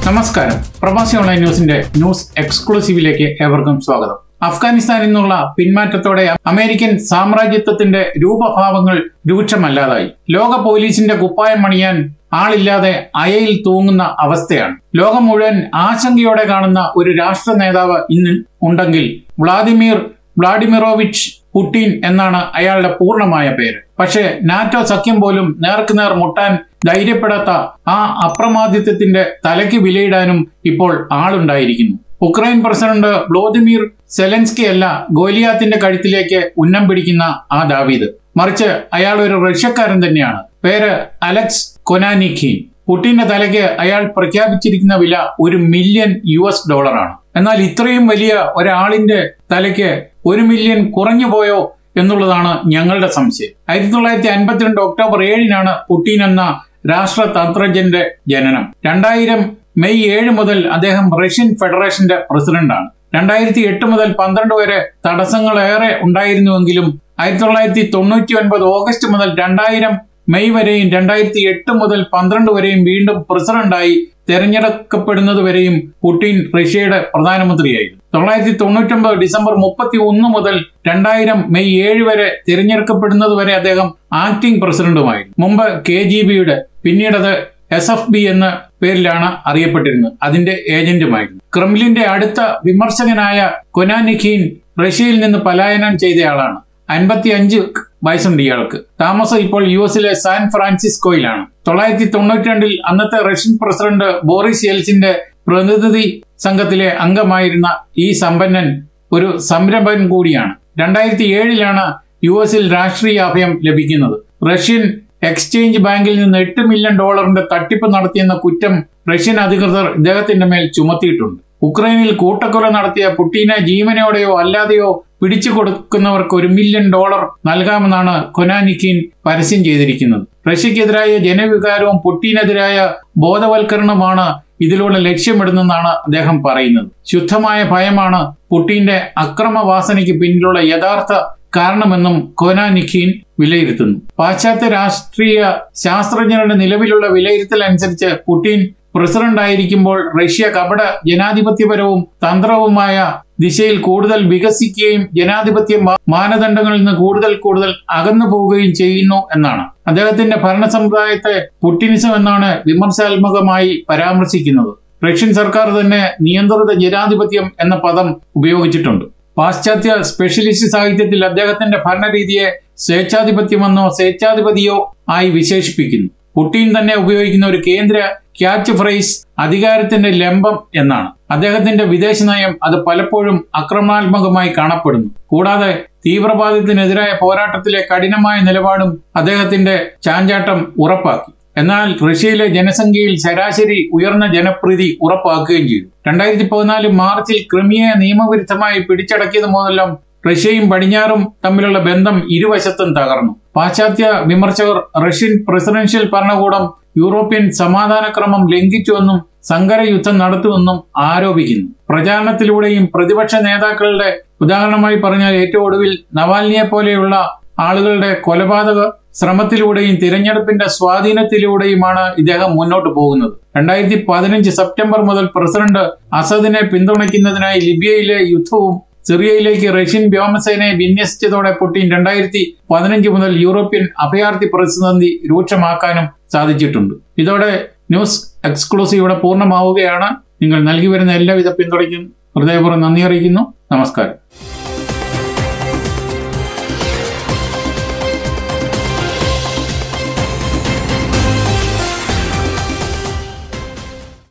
നമസ്കാരം പ്രവാസി ഓൺലൈൻ ന്യൂസിന്റെ ന്യൂസ് എക്സ്ക്ലൂസീവിലേക്ക് ഏവർക്കും സ്വാഗതം അഫ്ഗാനിസ്ഥാനിൽ നിന്നുള്ള പിന്മാറ്റത്തോടെ അമേരിക്കൻ സാമ്രാജ്യത്വത്തിന്റെ രൂപഭാവങ്ങൾ രൂക്ഷമല്ലാതായി ലോക പോലീസിന്റെ കുപ്പായം മണിയാൻ ആളില്ലാതെ അയയിൽ തൂങ്ങുന്ന അവസ്ഥയാണ് ലോകം മുഴുവൻ ആശങ്കയോടെ കാണുന്ന ഒരു രാഷ്ട്ര നേതാവ് ഇന്ന് ഉണ്ടെങ്കിൽ വ്ളാദിമിർ വ്ളാഡിമിറോവിച്ച് പുടിൻ എന്നാണ് അയാളുടെ പൂർണ്ണമായ പേര് പക്ഷേ നാറ്റോ സഖ്യം പോലും നേർക്കുനേർ മുട്ടാൻ ധൈര്യപ്പെടാത്ത ആ അപ്രമാദിത്വത്തിന്റെ തലയ്ക്ക് വിലയിടാനും ഇപ്പോൾ ആളുണ്ടായിരിക്കുന്നു ഉക്രൈൻ പ്രസിഡന്റ് വ്ളോദിമിർ സെലൻസ്കി അല്ല ഗോലിയാത്തിന്റെ കഴുത്തിലേക്ക് ഉന്നം പിടിക്കുന്ന ആ ദാവീദ് മറിച്ച് അയാൾ ഒരു റഷ്യക്കാരൻ തന്നെയാണ് പേര് അലക്സ് കൊനാനിഖീൻ പുട്ടിന്റെ തലയ്ക്ക് അയാൾ പ്രഖ്യാപിച്ചിരിക്കുന്ന വില ഒരു മില്യൺ യു എസ് ഡോളറാണ് എന്നാൽ ഇത്രയും വലിയ ഒരാളിന്റെ തലയ്ക്ക് ഒരു മില്യൺ കുറഞ്ഞു പോയോ എന്നുള്ളതാണ് ഞങ്ങളുടെ സംശയം ആയിരത്തി തൊള്ളായിരത്തി അൻപത്തിരണ്ട് ഒക്ടോബർ ഏഴിനാണ് പുട്ടീൻ എന്ന രാഷ്ട്രതന്ത്രജ്ഞന്റെ ജനനം രണ്ടായിരം മെയ് ഏഴ് മുതൽ അദ്ദേഹം റഷ്യൻ ഫെഡറേഷന്റെ പ്രസിഡന്റാണ് രണ്ടായിരത്തി എട്ട് മുതൽ പന്ത്രണ്ട് വരെ തടസ്സങ്ങളേറെ ഉണ്ടായിരുന്നുവെങ്കിലും ആയിരത്തി തൊള്ളായിരത്തി തൊണ്ണൂറ്റി ഒൻപത് ഓഗസ്റ്റ് മുതൽ രണ്ടായിരം മെയ് വരെയും രണ്ടായിരത്തി എട്ട് മുതൽ പന്ത്രണ്ട് വരെയും വീണ്ടും പ്രസിഡന്റായി തെരഞ്ഞെടുക്കപ്പെടുന്നത് വരെയും പുടിൻ റഷ്യയുടെ പ്രധാനമന്ത്രിയായിരുന്നു തൊള്ളായിരത്തി തൊണ്ണൂറ്റൊമ്പത് ഡിസംബർ മുപ്പത്തി ഒന്ന് മുതൽ രണ്ടായിരം മെയ് ഏഴ് വരെ തിരഞ്ഞെടുക്കപ്പെടുന്നത് വരെ അദ്ദേഹം ആക്ടിംഗ് പ്രസിഡന്റുമായിരുന്നു മുമ്പ് കെ ജി ബിയുടെ പിന്നീടത് എസ് എഫ് ബി എന്ന പേരിലാണ് അറിയപ്പെട്ടിരുന്നത് അതിന്റെ ഏജന്റുമായിരുന്നു ക്രെംലിന്റെ അടുത്ത വിമർശകനായ കൊനാനിഖീൻ റഷ്യയിൽ നിന്ന് പലായനം ചെയ്തയാളാണ് അൻപത്തി അഞ്ച് വയസ്സുണ്ട് ഇയാൾക്ക് താമസം ഇപ്പോൾ യു എസിലെ സാൻ ഫ്രാൻസിസ്കോയിലാണ് തൊള്ളായിരത്തി തൊണ്ണൂറ്റി രണ്ടിൽ അന്നത്തെ റഷ്യൻ പ്രസിഡന്റ് ബോറിസ് യെൽസിന്റെ പ്രതിനിധി സംഘത്തിലെ അംഗമായിരുന്ന ഈ സമ്പന്നൻ ഒരു സംരംഭകൻ കൂടിയാണ് രണ്ടായിരത്തി ഏഴിലാണ് യു എസിൽ രാഷ്ട്രീയ അഭയം ലഭിക്കുന്നത് റഷ്യൻ എക്സ്ചേഞ്ച് ബാങ്കിൽ നിന്ന് എട്ട് മില്യൺ ഡോളറിന്റെ തട്ടിപ്പ് നടത്തിയെന്ന കുറ്റം റഷ്യൻ അധികൃതർ ഇദ്ദേഹത്തിന്റെ മേൽ ചുമത്തിയിട്ടുണ്ട് ഉക്രൈനിൽ കൂട്ടക്കൊല നടത്തിയ പുട്ടീനെ ജീവനോടെയോ അല്ലാതെയോ പിടിച്ചു കൊടുക്കുന്നവർക്ക് ഒരു മില്യൺ ഡോളർ നൽകാമെന്നാണ് കൊനാനിക്കിൻ പരസ്യം ചെയ്തിരിക്കുന്നത് റഷ്യക്കെതിരായ ജനവികാരവും പുട്ടീനെതിരായ ബോധവൽക്കരണമാണ് ഇതിലൂടെ ലക്ഷ്യമിടുന്നെന്നാണ് അദ്ദേഹം പറയുന്നത് ശുദ്ധമായ ഭയമാണ് പുട്ടീന്റെ അക്രമവാസനയ്ക്ക് പിന്നിലുള്ള യഥാർത്ഥ കാരണമെന്നും കോനാനിഖീൻ വിലയിരുത്തുന്നു പാശ്ചാത്യ രാഷ്ട്രീയ ശാസ്ത്രജ്ഞരുടെ നിലവിലുള്ള വിലയിരുത്തൽ അനുസരിച്ച് പുടിൻ പ്രസിഡന്റ് ആയിരിക്കുമ്പോൾ റഷ്യ കപട ജനാധിപത്യപരവും തന്ത്രവുമായ ദിശയിൽ കൂടുതൽ വികസിക്കുകയും ജനാധിപത്യ മാനദണ്ഡങ്ങളിൽ നിന്ന് കൂടുതൽ കൂടുതൽ അകന്നു പോവുകയും ചെയ്യുന്നു എന്നാണ് അദ്ദേഹത്തിന്റെ ഭരണ സമ്പ്രദായത്തെ പുട്ടിനിസം എന്നാണ് വിമർശാത്മകമായി പരാമർശിക്കുന്നത് റഷ്യൻ സർക്കാർ തന്നെ നിയന്ത്രിത ജനാധിപത്യം എന്ന പദം ഉപയോഗിച്ചിട്ടുണ്ട് പാശ്ചാത്യ സ്പെഷ്യലിസ്റ്റ് സാഹിത്യത്തിൽ അദ്ദേഹത്തിന്റെ ഭരണരീതിയെ സ്വേച്ഛാധിപത്യമെന്നോ സ്വേച്ഛാധിപതിയോ ആയി വിശേഷിപ്പിക്കുന്നു പുട്ടിൻ തന്നെ ഉപയോഗിക്കുന്ന ഒരു കേന്ദ്ര ക്യാച്ച് ഫ്രൈസ് അധികാരത്തിന്റെ ലംബം എന്നാണ് അദ്ദേഹത്തിന്റെ വിദേശ നയം അത് പലപ്പോഴും അക്രമണാത്മകമായി കാണപ്പെടുന്നു കൂടാതെ തീവ്രവാദത്തിനെതിരായ പോരാട്ടത്തിലെ കഠിനമായ നിലപാടും അദ്ദേഹത്തിന്റെ ചാഞ്ചാട്ടം ഉറപ്പാക്കി എന്നാൽ റഷ്യയിലെ ജനസംഖ്യയിൽ ശരാശരി ഉയർന്ന ജനപ്രീതി ഉറപ്പാക്കുകയും ചെയ്തു രണ്ടായിരത്തി പതിനാല് മാർച്ചിൽ ക്രിമിയെ നിയമവിരുദ്ധമായി പിടിച്ചടക്കിയത് മുതലും റഷ്യയും പടിഞ്ഞാറും തമ്മിലുള്ള ബന്ധം ഇരുവശത്തും തകർന്നു പാശ്ചാത്യ വിമർശകർ റഷ്യൻ പ്രസിഡൻഷ്യൽ ഭരണകൂടം യൂറോപ്യൻ സമാധാനക്രമം ലംഘിച്ചുവെന്നും സങ്കരയുദ്ധം നടത്തുമെന്നും ആരോപിക്കുന്നു പ്രചാരണത്തിലൂടെയും പ്രതിപക്ഷ നേതാക്കളുടെ ഉദാഹരണമായി പറഞ്ഞാൽ ഏറ്റവും ഒടുവിൽ നവാൽനിയെ പോലെയുള്ള ആളുകളുടെ കൊലപാതക ശ്രമത്തിലൂടെയും തിരഞ്ഞെടുപ്പിന്റെ സ്വാധീനത്തിലൂടെയുമാണ് ഇദ്ദേഹം മുന്നോട്ട് പോകുന്നത് രണ്ടായിരത്തി പതിനഞ്ച് സെപ്റ്റംബർ മുതൽ പ്രസിഡന്റ് അസദിനെ പിന്തുണയ്ക്കുന്നതിനായി ലിബിയയിലെ യുദ്ധവും സിറിയയിലേക്ക് റഷ്യൻ വ്യോമസേനയെ വിന്യസിച്ചതോടെ പുടിൻ രണ്ടായിരത്തി പതിനഞ്ച് മുതൽ യൂറോപ്യൻ അഭയാർത്ഥി പ്രതിസന്ധി രൂക്ഷമാക്കാനും സാധിച്ചിട്ടുണ്ട് ഇതോടെ ന്യൂസ് എക്സ്ക്ലൂസീവ് ഇവിടെ പൂർണ്ണമാവുകയാണ് നിങ്ങൾ നൽകി വരുന്ന എല്ലാവിധ പിന്തുണയ്ക്കും ഹൃദയപൂർവ്വം നന്ദി അറിയിക്കുന്നു നമസ്കാരം